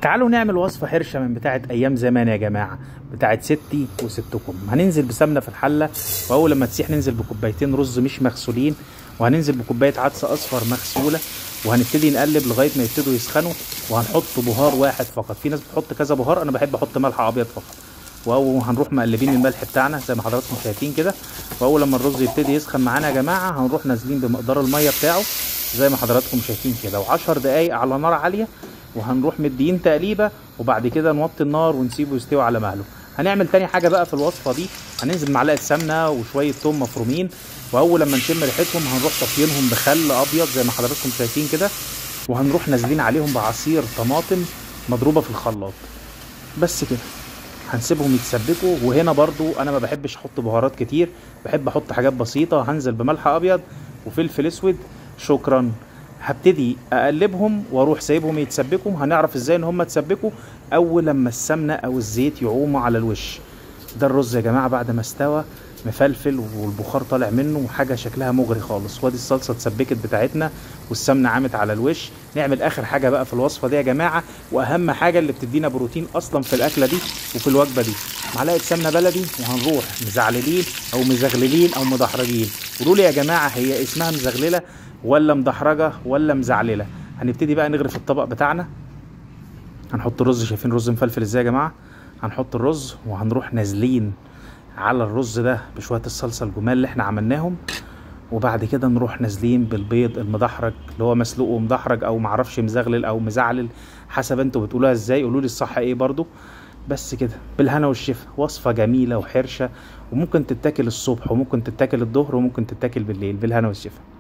تعالوا نعمل وصفة حرشة من بتاعة أيام زمان يا جماعة بتاعة ستي وستكم هننزل بسمنة في الحلة وأول لما تسيح ننزل بكوبايتين رز مش مغسولين وهننزل بكوباية عدس أصفر مغسولة وهنبتدي نقلب لغاية ما يبتدوا يسخنوا وهنحط بهار واحد فقط في ناس بتحط كذا بهار أنا بحب أحط ملح أبيض فقط وهنروح مقلبين الملح بتاعنا زي ما حضراتكم شايفين كده واول لما الرز يبتدي يسخن معانا يا جماعه هنروح نازلين بمقدار الميه بتاعه زي ما حضراتكم شايفين كده و10 دقايق على نار عاليه وهنروح مدين تقليبه وبعد كده نوطي النار ونسيبه يستوي على مهله هنعمل تاني حاجه بقى في الوصفه دي هننزل معلقه سمنه وشويه توم مفرومين واول لما نشم ريحتهم هنروح طافيينهم بخل ابيض زي ما حضراتكم شايفين كده وهنروح نازلين عليهم بعصير طماطم مضروبه في الخلاط بس كده هنسيبهم يتسبكوا وهنا برضو انا ما بحبش احط بهارات كتير بحب احط حاجات بسيطه هنزل بملح ابيض وفلفل اسود شكرا هبتدي اقلبهم واروح سايبهم يتسبكوا هنعرف ازاي ان هم اتسبكوا اول لما السمنه او الزيت يعوموا على الوش ده الرز يا جماعه بعد ما استوى مفلفل والبخار طالع منه وحاجه شكلها مغري خالص وادي الصلصه اتسبكت بتاعتنا والسمنه عامت على الوش نعمل اخر حاجه بقى في الوصفه دي يا جماعه واهم حاجه اللي بتدينا بروتين اصلا في الاكله دي وفي الوجبه دي معلقه سمنه بلدي وهنروح مزعللين او مزغللين او مدحرجين قولوا لي يا جماعه هي اسمها مزغلله ولا مدحرجه ولا مزعلله هنبتدي بقى نغرف الطبق بتاعنا هنحط الرز شايفين الرز مفلفل ازاي يا جماعه هنحط الرز وهنروح نازلين على الرز ده بشويه الصلصه الجمال اللي احنا عملناهم وبعد كده نروح نازلين بالبيض المدحرج اللي هو مسلوق ومدحرج او معرفش مزغلل او مزعلل حسب انتوا بتقولوها ازاي قولوا لي الصح ايه برضو بس كده بالهنا والشفا وصفه جميله وحرشه وممكن تتاكل الصبح وممكن تتاكل الظهر وممكن تتاكل بالليل بالهنا والشفا